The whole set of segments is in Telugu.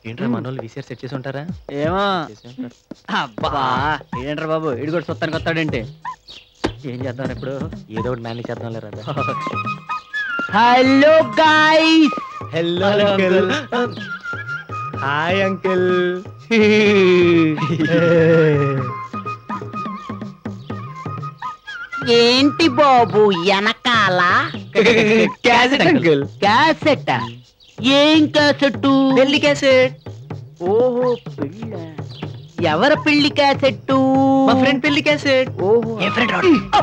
ఏంట్రా మన వాళ్ళు విసిఆర్ సెట్ చేసి ఉంటారా ఏమో చేసి ఉంటారు. అబ్బా ఏంట్రా బాబు ఇడి కూడా సుత్తానికి వస్తాడేంటి ఏం చేద్దాం ఇప్పుడు ఏదో ఒకటి మేనేజ్ చేద్దాం లేరా hello guys hello Hello, uncle uncle. Hi uncle ఏంటి బాబు వెనకాల క్యాసెట్ అంకుల్ క్యాసెట్ ఏం క్యాసెట్ పెళ్లి క్యాసెట్ ఓహో పెళ్ళ ఎవరి పెళ్లి క్యాసెట్ మా ఫ్రెండ్ పెళ్లి క్యాసెట్ ఓహో ఏ ఫ్రెండ్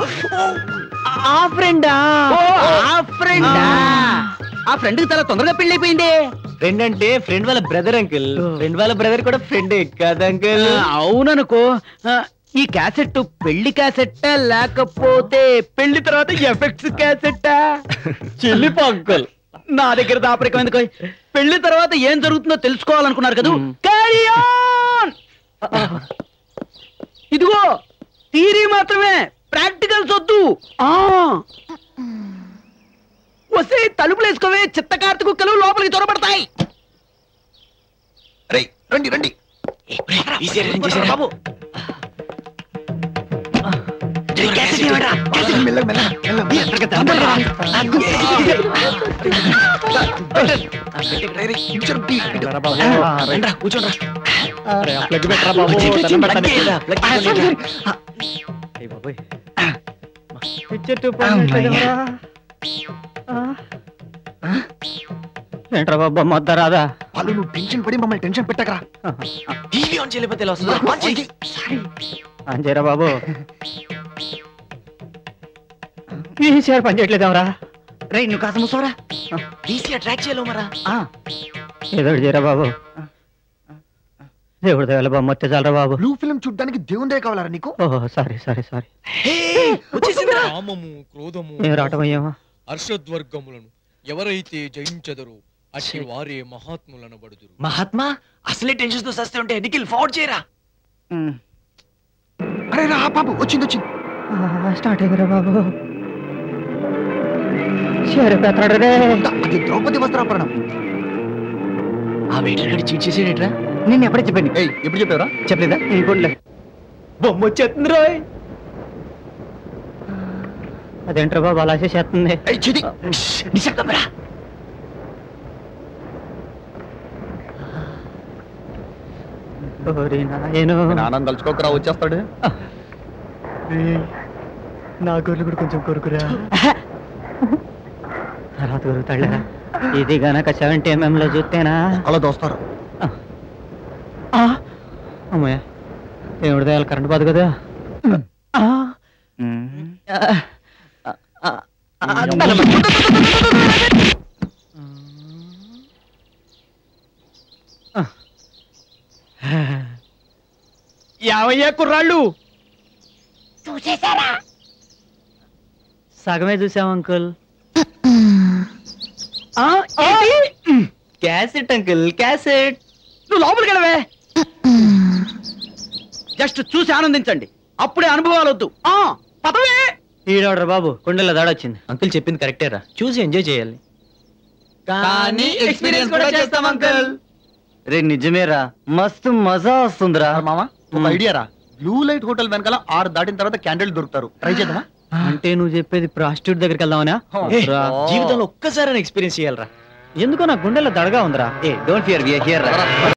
ఆ ఫ్రెండా ఓ, ఆ ఫ్రెండా ఆ ఫ్రెండ్ కి చాలా తొందరగా పెళ్లి అయిపోయింది ఫ్రెండ్ అంటే ఫ్రెండ్ వాళ్ళ బ్రదర్ అంకుల్ ఫ్రెండ్ వాళ్ళ బ్రదర్ కూడా ఫ్రెండే కదా అంకుల్ అవుననుకో ఆ, ఈ క్యాసెట్ పెళ్లి క్యాసెట్ లేకపోతే పెళ్లి తర్వాత ఎఫెక్ట్స్ క్యాసెట్టా చెల్లిపో అంకుల్ నా దగ్గర దాపరికం ఎందుకు పెళ్లి తర్వాత ఏం జరుగుతుందో తెలుసుకోవాలనుకున్నారు కదా మ్. Carry on! ఇదిగో థీరీ మాత్రమే ప్రాక్టికల్స్ వద్దు ఆ వస్తే తలుపులు వేసుకోవే చిత్త కార్తీ కుక్కలు లోపలికి చొరబడతాయి రండి రండి బాబు మెల్లగా, మెల్లగా, మెల్లగా. రేయ్, రేయ్, ఇచ్చారు, టీ, ఇటు. రండ్రా కూర్చోండి ప్లగ్ పెట్టరా బాబు దండం పెడతాను ఇక్కడ. అయ్ బాబోయ్. పిచ్చెట్టు పోయినట్లేదేమరా? ఆ? ఏంట్రా బాబు మొద్ద రాదా వాళ్ళు నువ్వు టెన్షన్ పడి మమ్మల్ని టెన్షన్ పెట్టకరా టీవీ ఆన్ చేయలేకపోతే ఎలా వస్తుందా ఆన్ చేయి. అంజేరా బాబు ఈసారి పని చేయట్లేదేమరా రే నువ్వు కాస్త మూసోరా VCR ట్రాక్ చేయాలి మరా ఏదో ఒకటి చేయరా బాబు దేవుడు దేవాల బాబు మొత్తే చాలరా బాబు బ్లూ ఫిల్మ్ చూడడానికి దేవుందే కావాలరా నీకు ఓహో సారీ సారీ సారీ వచ్చేసిందిరా కామము క్రోధము ఏం రావటం అయ్యామా హర్షద్వర్గములను ఎవరైతే జయించెదరో అట్టి వారే మహాత్ములనబడుదురు మహాత్మా అసలే టెన్షన్ తో సస్తే ఉంటే నిఖిల్ ఫార్వర్డ్ చేయరా అరే రా బాబు వచ్చింది వచ్చింది స్టార్ట్ అయ్యారా బాబు సరే పెత్తనాడు రే అది ద్రౌపది వస్త్రాపరణం ఆ వెయిటర్ గడి చీట్ చేసేటరా నిన్ను ఎప్పుడే చెప్పండి ఏయ్ ఎప్పుడు చెప్పావరా చెప్పలేదా ఇంకోట్లే బొమ్మ వచ్చేస్తుంది రోయ్ అదేంట్రా బాబు అలా చేసేస్తుంది ఏయ్ చిది నిశ్శబ్దం రా ఓరి నాయను ఆనందం తలుచుకోకరా వచ్చేస్తాడు నా గొర్రెలు కూడా కొంచెం కొరుకురా తర్వాత కొరుకుతాళ్ళరా ఇది గనక సెవెంటీ ఎంఎం లో చూస్తేనా అలా దోస్తారు ఆ! అమ్మయ్య దేవుడి దయాలు కరెంట్ పోదు కదా ఆ! ఆ! ఆ! ఆ! యావయ్యా కుర్రాళ్ళు సగమే చూసాం అంకుల్ క్యాసెట్ అంకుల్ క్యాసెట్ నువ్వు లోపలికి వెళ్ళవే జస్ట్ చూసి ఆనందించండి అప్పుడే అనుభవాలు వద్దు ఆ, పదవే ఈడవడరా బాబు కుండలో దాడొచ్చింది అంకుల్ చెప్పింది కరెక్టేరా చూసి ఎంజాయ్ చేయాలి కానీ experience కూడా చేస్తాం, uncle. రే నిజమేరా మస్తు మజా వస్తుందిరా మామ ఒక మ్. ఐడియా రా బ్లూ లైట్ హోటల్ వెనకాల ఆరు దాటిన తర్వాత క్యాండిల్ దొరుకుతారు ట్రై చేద్దామా అంటే నువ్వు చెప్పేది ప్రాస్టిట్యూట్ దగ్గరికి వెళ్దామనా ఏ, రా. జీవితంలో ఒక్కసారి ఎక్స్పీరియన్స్ చేయాలరా ఎందుకో నా గుండెలో దడగా ఉందిరా ఏ డోంట్ ఫియర్ వి హియర్ రా